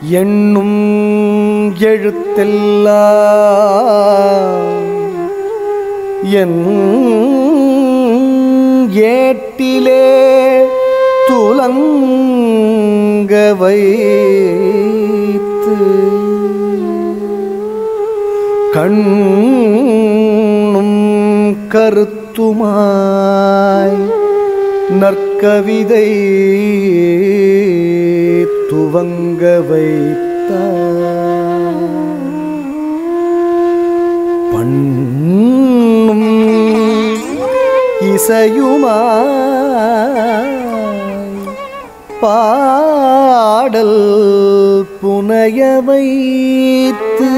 எண்ணும் எழுத்தெல்லாம் என் ஏட்டிலே துலங்க வைத்து கண்ணும் கருத்துமாய் நற்கவிதை துவங்க வைத்தார் பண்ணும் இசையுமாய் பாடல் புனைய வைத்து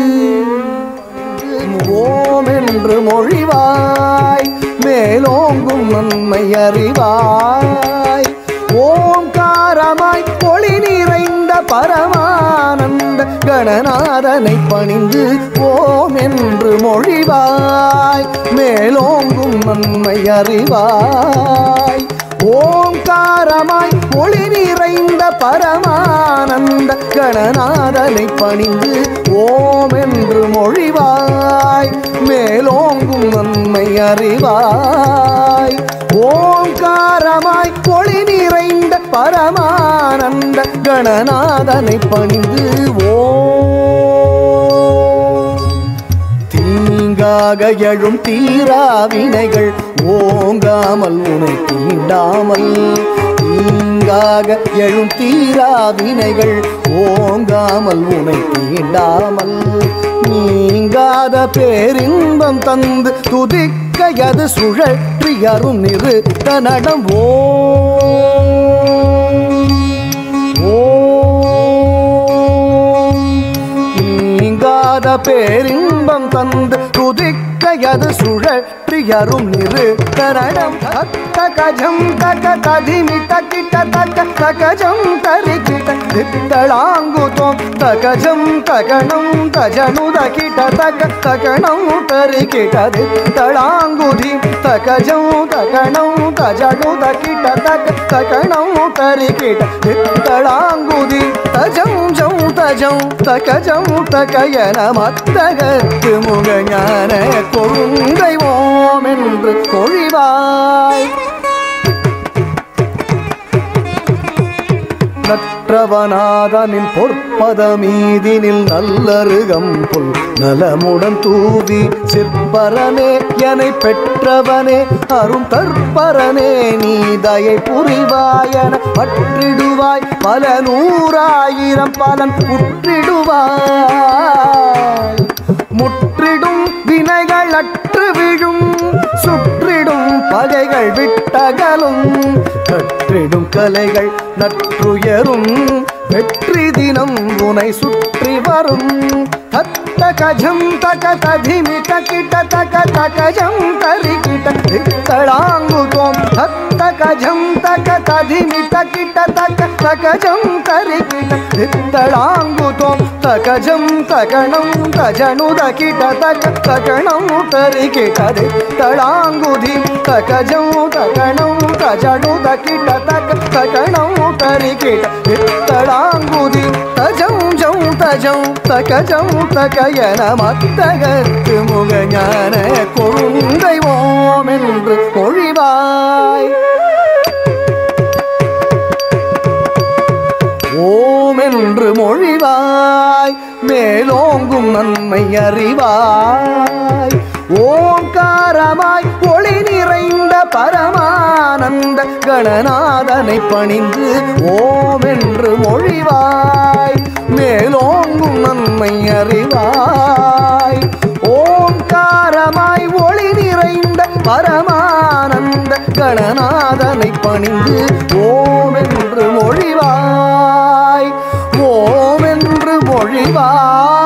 ஓம் என்று மொழிவாய் மேலோங்கும் நன்மை அறிவாய் ஓங்காரமாய் ஒளி நிறைந்த பரமானந்த கணநாதனை பணிந்து ஓம் என்று மொழிவாய் மேலோங்கும் நன்மை அறிவாய் ஓங்காரமாய் ஒளி நிறைந்த பரமானந்த கணநாதனை பணிந்து ஓம் என்று மொழிவாய் மேலோங்கும் நன்மை அறிவாய் ஓங்காரமாய் ஒளி நிறைந்த பரமானந்த கணநாதனை பணிந்து ஓம் தீங்காக எழும் தீராவினைகள் ஓங்காமல் உனை தீண்டாமல் தீங்காக எழும் தீராவினைகள் ஓங்காமல் உனை தீண்டாமல் நீங்காத பேரின்பம் தந்து துதிக்கையது சுழற்றி அரும் நிறுத்த நடம் ஓம் நீங்காத பேரின்பம் தந்து துதிக்கையது சுழற்றி அரும் நிறு கரணம் தக்க கஜம் தக்க ததிமி தக்கிட்ட தக்க தகஜம் தரிக்கிட்ட தித்தளாங்குதோம் தகஜம் தகணம் தஜனு தக்கிட்ட தக்க தகணம் தரிக்கிட்ட தித்தளாங்குதி தகஜம் தகணம் தஜனு தக்கிட்ட தக்க தகணம் தரிக்கிட்ட தித்தளாங்குதி தஜம் ஜம் தஜம் தகஜம் தகயன மத்தகத்து முகஞான கொழுந்தை ஓம் என்று பொழிவாய் நற்றவநாதனின் பொற்பதமீதினில் நல்லருகம் புல் நலமுடன் தூவி சிற்பரனே எனை பெற்றவனே அரும் தற்பரனே நீ தயை புரிவாயன பற்றிடுவாய் பல நூறாயிரம் பலன் உற்றிடுவாய் முற்றிடும் வினைகள் அற்று விழும் சுற்றிடும் பகைகள் விட்டகலும் கற்றிடும் கலைகள் நற்றுயரும் வெற்றி தினம் உனை சுற்றி வரும் தத்த கஜம் தக ததிமி தக்கிட்ட தக தகஜம் தரிக்கிட்ட தித்தளாங்குதோம் தத்த கஜம் தக ததிமி தக்கிட்ட தக தகஜம் தரிக்கிட்ட தித்தளாங்குதோம் தகஜம் தகணம் தஜனு தக்கிட்ட தக தகணம் தரிக்கிட்ட தித்தளாங்குதி தகஜம் தகணம் தஜனு தக்கிட்ட தக தகணம் தரிக்கிட்ட தித்தளாங்குதி தஜம் ஜம் தஜம் தகஜம் தகயன மத்தகத்து முகஞான கொழுந்தை ஓம் என்று பொழிவாய் ஓம் என்று மொழிவாய் மேலோங்கும் நன்மை அறிவாய் ஓங்காரமாய் ஒளி நிறைந்த பரமானந்த கணநாதனை பணிந்து ஓம் என்று மொழிவாய் மேலோங்கும் நன்மை அறிவாய் ஓங்காரமாய் ஒளி நிறைந்த பரமானந்த கணநாதனை பணிந்து ஓம் என்று மொழிவாய் ஓம் என்று மொழிவாய்